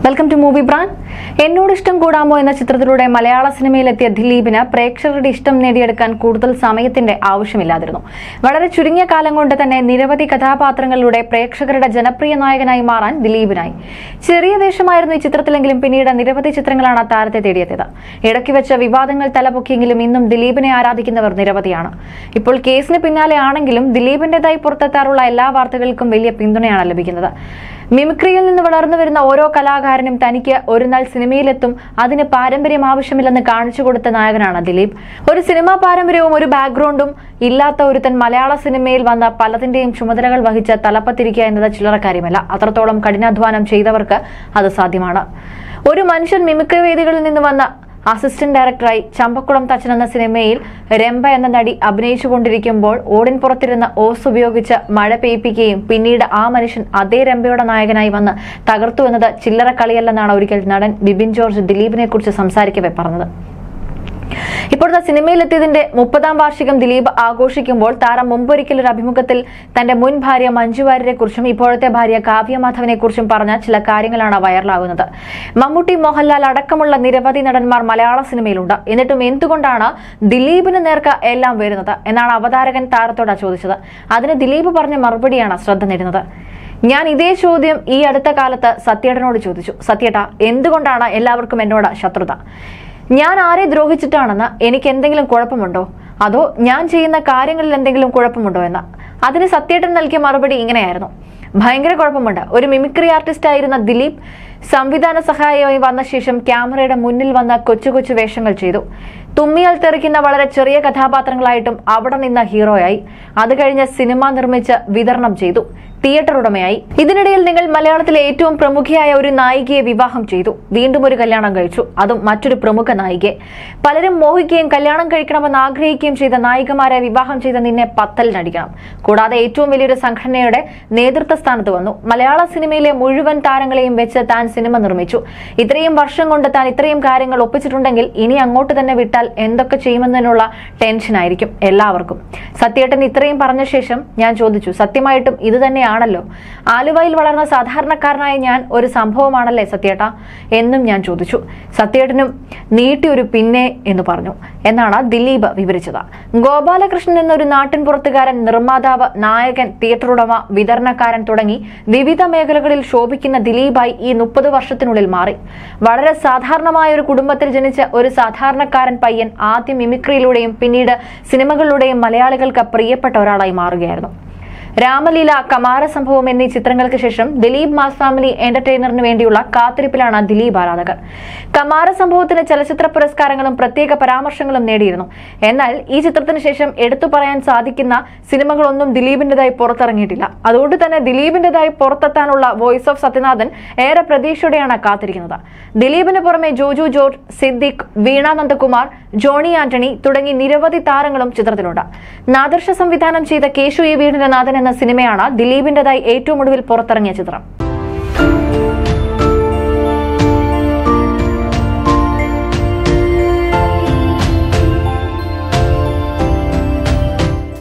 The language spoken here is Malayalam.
വെൽക്കം ടു മൂവി ബ്രാൻഡ് എന്നോട് ഇഷ്ടം കൂടാമോ എന്ന ചിത്രത്തിലൂടെ മലയാള സിനിമയിലെത്തിയ ദിലീപിന് പ്രേക്ഷകരുടെ ഇഷ്ടം നേടിയെടുക്കാൻ കൂടുതൽ സമയത്തിന്റെ ആവശ്യമില്ലാതിരുന്നു വളരെ ചുരുങ്ങിയ കാലം കൊണ്ട് തന്നെ നിരവധി കഥാപാത്രങ്ങളിലൂടെ പ്രേക്ഷകരുടെ ജനപ്രിയ നായകനായി മാറാൻ ദിലീപിനായി ചെറിയ വേഷമായിരുന്നു ഈ ചിത്രത്തിലെങ്കിലും പിന്നീട് നിരവധി ചിത്രങ്ങളാണ് ആ താരത്തെ തേടിയെത്തിയത് ഇടയ്ക്ക് വെച്ച വിവാദങ്ങൾ തലപൊക്കിയെങ്കിലും ഇന്നും ദിലീപിനെ ആരാധിക്കുന്നവർ നിരവധിയാണ് ഇപ്പോൾ കേസിന് പിന്നാലെ ആണെങ്കിലും ദിലീപിന്റേതായി പുറത്തെത്താറുള്ള എല്ലാ വാർത്തകൾക്കും വലിയ പിന്തുണയാണ് ലഭിക്കുന്നത് മിമിക്രിയിൽ നിന്ന് വളർന്നു വരുന്ന ഓരോ കലാകാരനും തനിക്ക് ഒരു നാൾ സിനിമയിലെത്തും അതിന് പാരമ്പര്യം ആവശ്യമില്ലെന്ന് കാണിച്ചു കൊടുത്ത നായകനാണ് ദിലീപ് ഒരു സിനിമാ പാരമ്പര്യവും ഒരു ബാക്ക്ഗ്രൗണ്ടും ഇല്ലാത്ത ഒരുത്തൻ മലയാള സിനിമയിൽ വന്ന പലതിന്റെയും ചുമതലകൾ വഹിച്ച് തലപ്പത്തിരിക്കുക എന്നത് ചില്ലറ കാര്യമല്ല അത്രത്തോളം കഠിനാധ്വാനം ചെയ്തവർക്ക് അത് സാധ്യമാണ് ഒരു മനുഷ്യൻ മിമിക്രി വേദികളിൽ നിന്ന് വന്ന അസിസ്റ്റന്റ് ഡയറക്ടറായി ചമ്പക്കുളം തച്ചൻ എന്ന സിനിമയിൽ രംഭ എന്ന നടി അഭിനയിച്ചുകൊണ്ടിരിക്കുമ്പോൾ ഓടിൻ പുറത്തിരുന്ന ഓസ് ഉപയോഗിച്ച് മഴ പെയ്പ്പിക്കുകയും പിന്നീട് ആ മനുഷ്യൻ അതേ രംഭയുടെ നായകനായി വന്ന് തകർത്തു എന്നത് ചില്ലറ കളിയല്ലെന്നാണ് ഒരിക്കൽ നടൻ ബിബിൻ ജോർജ് ദിലീപിനെ കുറിച്ച് സംസാരിക്കവേ പറഞ്ഞത് ഇപ്പോഴത്തെ സിനിമയിലെത്തിയതിന്റെ മുപ്പതാം വാർഷികം ദിലീപ് ആഘോഷിക്കുമ്പോൾ താരം മുമ്പൊരിക്കൽ ഒരു അഭിമുഖത്തിൽ തന്റെ മുൻ ഭാര്യ മഞ്ജു വാര്യരെ കുറിച്ചും ഇപ്പോഴത്തെ ഭാര്യ കാവ്യ മാധവനെ കുറിച്ചും പറഞ്ഞ ചില കാര്യങ്ങളാണ് വൈറലാകുന്നത് മമ്മൂട്ടി മോഹൻലാൽ അടക്കമുള്ള നിരവധി നടന്മാർ മലയാള സിനിമയിലുണ്ട് എന്നിട്ടും എന്തുകൊണ്ടാണ് ദിലീപിന് നേർക്ക് എല്ലാം വരുന്നത് എന്നാണ് അവതാരകൻ താരത്തോട് ചോദിച്ചത് അതിന് ദിലീപ് പറഞ്ഞ മറുപടിയാണ് ശ്രദ്ധ നേടുന്നത് ഞാൻ ഇതേ ചോദ്യം ഈ അടുത്ത കാലത്ത് സത്യേട്ടനോട് ചോദിച്ചു സത്യേട്ട എന്തുകൊണ്ടാണ് എല്ലാവർക്കും എന്നോട് ശത്രുത ഞാൻ ആരെ ദ്രോഹിച്ചിട്ടാണെന്ന് എനിക്ക് എന്തെങ്കിലും കുഴപ്പമുണ്ടോ അതോ ഞാൻ ചെയ്യുന്ന കാര്യങ്ങളിൽ എന്തെങ്കിലും കുഴപ്പമുണ്ടോ എന്ന് അതിന് സത്യേട്ടൻ നൽകിയ മറുപടി ഇങ്ങനെയായിരുന്നു ഭയങ്കര കുഴപ്പമുണ്ട് ഒരു മിമിക്രി ആർട്ടിസ്റ്റ് ആയിരുന്ന ദിലീപ് സംവിധാന സഹായമായി വന്ന ശേഷം ക്യാമറയുടെ മുന്നിൽ വന്ന കൊച്ചു കൊച്ചു വേഷങ്ങൾ ചെയ്തു തുമ്മിയാൽ തെറിക്കുന്ന വളരെ ചെറിയ കഥാപാത്രങ്ങളായിട്ടും അവിടെ നിന്ന് ഹീറോയായി അത് കഴിഞ്ഞ് സിനിമ നിർമ്മിച്ച് വിതരണം ചെയ്തു തിയേറ്റർ ഉടമയായി ഇതിനിടയിൽ നിങ്ങൾ മലയാളത്തിലെ ഏറ്റവും പ്രമുഖയായ ഒരു നായികയെ വിവാഹം ചെയ്തു വീണ്ടും ഒരു കല്യാണം കഴിച്ചു അതും മറ്റൊരു പ്രമുഖ നായികയെ പലരും മോഹിക്കുകയും കല്യാണം കഴിക്കണമെന്ന് ആഗ്രഹിക്കുകയും ചെയ്ത നായികമാരെ വിവാഹം ചെയ്ത നിന്നെ പത്തലിനടിക്കണം കൂടാതെ ഏറ്റവും വലിയൊരു സംഘടനയുടെ നേതൃത്വ സ്ഥാനത്ത് വന്നു മലയാള സിനിമയിലെ മുഴുവൻ താരങ്ങളെയും വെച്ച് താൻ സിനിമ നിർമ്മിച്ചു ഇത്രയും വർഷം കൊണ്ട് താൻ ഇത്രയും കാര്യങ്ങൾ ഒപ്പിച്ചിട്ടുണ്ടെങ്കിൽ ഇനി അങ്ങോട്ട് തന്നെ വിട്ടാൽ എന്തൊക്കെ ചെയ്യുമെന്നതിനുള്ള ടെൻഷനായിരിക്കും എല്ലാവർക്കും സത്യേട്ടൻ ഇത്രയും പറഞ്ഞ ശേഷം ഞാൻ ചോദിച്ചു സത്യമായിട്ടും ഇത് തന്നെയാണല്ലോ ആലുവയിൽ വളർന്ന സാധാരണക്കാരനായ ഞാൻ ഒരു സംഭവമാണല്ലേ സത്യേട്ട എന്നും ഞാൻ ചോദിച്ചു സത്യേട്ടനും നീട്ടി ഒരു പിന്നെ എന്ന് പറഞ്ഞു എന്നാണ് ദിലീപ് വിവരിച്ചത് ഗോപാലകൃഷ്ണൻ എന്നൊരു നാട്ടിൻ പുറത്തുകാരൻ നിർമ്മാതാവ് നായകൻ തിയേറ്റർ ഉടമ വിതരണക്കാരൻ തുടങ്ങി വിവിധ മേഖലകളിൽ ശോഭിക്കുന്ന ദിലീപായി ഈ മുപ്പത് വർഷത്തിനുള്ളിൽ മാറി വളരെ സാധാരണമായ ഒരു കുടുംബത്തിൽ ജനിച്ച ഒരു സാധാരണക്കാരൻ പയ്യൻ ആദ്യം മിമിക്രിയിലൂടെയും പിന്നീട് സിനിമകളിലൂടെയും മലയാളികൾക്ക് പ്രിയപ്പെട്ട ഒരാളായി മാറുകയായിരുന്നു രാമലീല കമാര സംഭവം എന്നീ ചിത്രങ്ങൾക്ക് ശേഷം ദിലീപ് മാസ് ഫാമിലി എന്റർടൈനറിന് വേണ്ടിയുള്ള കാത്തിരിപ്പിലാണ് ദിലീപ് ആരാധകർ കമാര സംഭവത്തിന് ചലച്ചിത്ര പുരസ്കാരങ്ങളും പ്രത്യേക പരാമർശങ്ങളും നേടിയിരുന്നു എന്നാൽ ഈ ചിത്രത്തിന് ശേഷം എടുത്തു പറയാൻ സാധിക്കുന്ന സിനിമകളൊന്നും ദിലീപിന്റേതായി പുറത്തിറങ്ങിയിട്ടില്ല അതുകൊണ്ട് തന്നെ ദിലീപിന്റേതായി പുറത്തെത്താനുള്ള വോയിസ് ഓഫ് സത്യനാഥൻ ഏറെ പ്രതീക്ഷയോടെയാണ് കാത്തിരിക്കുന്നത് ദിലീപിന് പുറമെ ജോജു ജോർജ് സിദ്ദിഖ് വീണ നന്ദകുമാർ ജോണി ആന്റണി തുടങ്ങി നിരവധി താരങ്ങളും ചിത്രത്തിലുണ്ട് നാദർഷ സംവിധാനം ചെയ്ത കേശു ഈ വീടിന്റെ നാഥൻ എന്ന സിനിമയാണ് ദിലീപിന്റേതായി ഏറ്റവും ഒടുവിൽ പുറത്തിറങ്ങിയ ചിത്രം